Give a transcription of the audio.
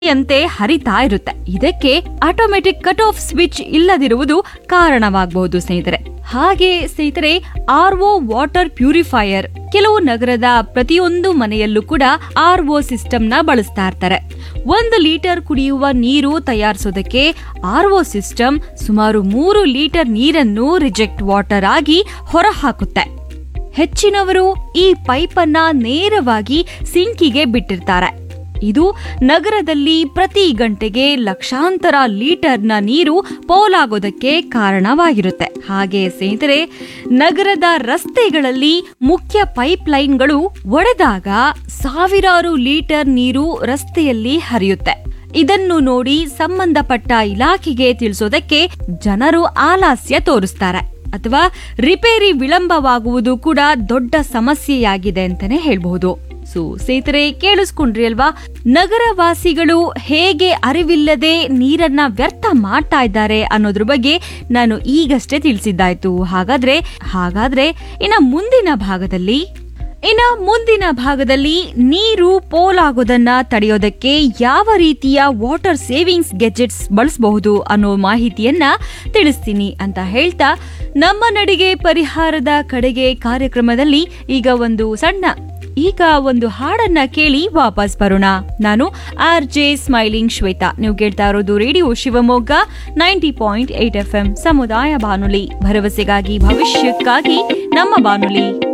ಅಂತೆ ಹರಿತಾ ಇರುತ್ತೆ ಇದಕ್ಕೆ ಆಟೋಮೆಟಿಕ್ ಕಟ್ ಆಫ್ ಸ್ವಿಚ್ ಇಲ್ಲದಿರುವುದು ಕಾರಣವಾಗಬಹುದು ಸ್ನೇಹಿತರೆ ಹಾಗೆ ಸ್ನೇಹಿತರೆ ಆರ್ ಒ ವಾಟರ್ ಪ್ಯೂರಿಫೈಯರ್ ಕೆಲವು ನಗರದ ಪ್ರತಿಯೊಂದು ಮನೆಯಲ್ಲೂ ಕೂಡ ಆರ್ ಒ ಸಿಸ್ಟಮ್ ನ ಬಳಸ್ತಾ ಇರ್ತಾರೆ ಒಂದು ಲೀಟರ್ ಕುಡಿಯುವ ನೀರು ತಯಾರಿಸೋದಕ್ಕೆ ಆರ್ ಒ ಸಿಸ್ಟಮ್ ಸುಮಾರು ಮೂರು ಲೀಟರ್ ನೀರನ್ನು ರಿಜೆಕ್ಟ್ ವಾಟರ್ ಆಗಿ ಹೊರಹಾಕುತ್ತೆ ಹೆಚ್ಚಿನವರು ಈ ಪೈಪನ್ನ ನೇರವಾಗಿ ಸಿಂಕಿಗೆ ಬಿಟ್ಟಿರ್ತಾರೆ ಇದು ನಗರದಲ್ಲಿ ಪ್ರತಿ ಗಂಟೆಗೆ ಲಕ್ಷಾಂತರ ಲೀಟರ್ನ ನೀರು ಪೋಲಾಗೋದಕ್ಕೆ ಕಾರಣವಾಗಿರುತ್ತೆ ಹಾಗೆ ಸ್ನೇಹಿತರೆ ನಗರದ ರಸ್ತೆಗಳಲ್ಲಿ ಮುಖ್ಯ ಪೈಪ್ ಲೈನ್ಗಳು ಒಡೆದಾಗ ಸಾವಿರಾರು ಲೀಟರ್ ನೀರು ರಸ್ತೆಯಲ್ಲಿ ಹರಿಯುತ್ತೆ ಇದನ್ನು ನೋಡಿ ಸಂಬಂಧಪಟ್ಟ ಇಲಾಖೆಗೆ ತಿಳಿಸೋದಕ್ಕೆ ಜನರು ಆಲಸ್ಯ ತೋರಿಸ್ತಾರೆ ಅಥವಾ ರಿಪೇರಿ ವಿಳಂಬವಾಗುವುದು ಕೂಡ ದೊಡ್ಡ ಸಮಸ್ಯೆಯಾಗಿದೆ ಅಂತಾನೆ ಹೇಳ್ಬಹುದು ಸೊ ಸ್ನೇಹಿತರೆ ಕೇಳಿಸ್ಕೊಂಡ್ರಿ ಅಲ್ವಾ ನಗರವಾಸಿಗಳು ಹೇಗೆ ಅರಿವಿಲ್ಲದೆ ನೀರನ್ನ ವ್ಯರ್ಥ ಮಾಡ್ತಾ ಇದ್ದಾರೆ ಅನ್ನೋದ್ರ ಬಗ್ಗೆ ನಾನು ಈಗಷ್ಟೇ ತಿಳಿಸಿದ್ದಾಯ್ತು ಹಾಗಾದ್ರೆ ಹಾಗಾದ್ರೆ ಇನ್ನ ಮುಂದಿನ ಭಾಗದಲ್ಲಿ ಇನ್ನ ಮುಂದಿನ ಭಾಗದಲ್ಲಿ ನೀರು ಪೋಲಾಗೋದನ್ನ ತಡೆಯೋದಕ್ಕೆ ಯಾವ ರೀತಿಯ ವಾಟರ್ ಸೇವಿಂಗ್ಸ್ ಗೆಜೆಟ್ಸ್ ಬಳಸಬಹುದು ಅನ್ನೋ ಮಾಹಿತಿಯನ್ನ ತಿಳಿಸ್ತೀನಿ ಅಂತ ಹೇಳ್ತಾ ನಮ್ಮ ನಡಿಗೆ ಪರಿಹಾರದ ಕಡೆಗೆ ಕಾರ್ಯಕ್ರಮದಲ್ಲಿ ಈಗ ಒಂದು ಸಣ್ಣ ಈಗ ಒಂದು ಹಾಡನ್ನ ಕೇಳಿ ವಾಪಸ್ ಬರೋಣ ನಾನು ಆರ್ ಜೆ ಸ್ಮೈಲಿಂಗ್ ಶ್ವೇತಾ ನೀವು ಕೇಳ್ತಾ ಇರೋದು radio Shivamogga ninety point eight FM ಎಂ ಸಮುದಾಯ ಬಾನುಲಿ ಭರವಸೆಗಾಗಿ ಭವಿಷ್ಯಕ್ಕಾಗಿ ನಮ್ಮ ಬಾನುಲಿ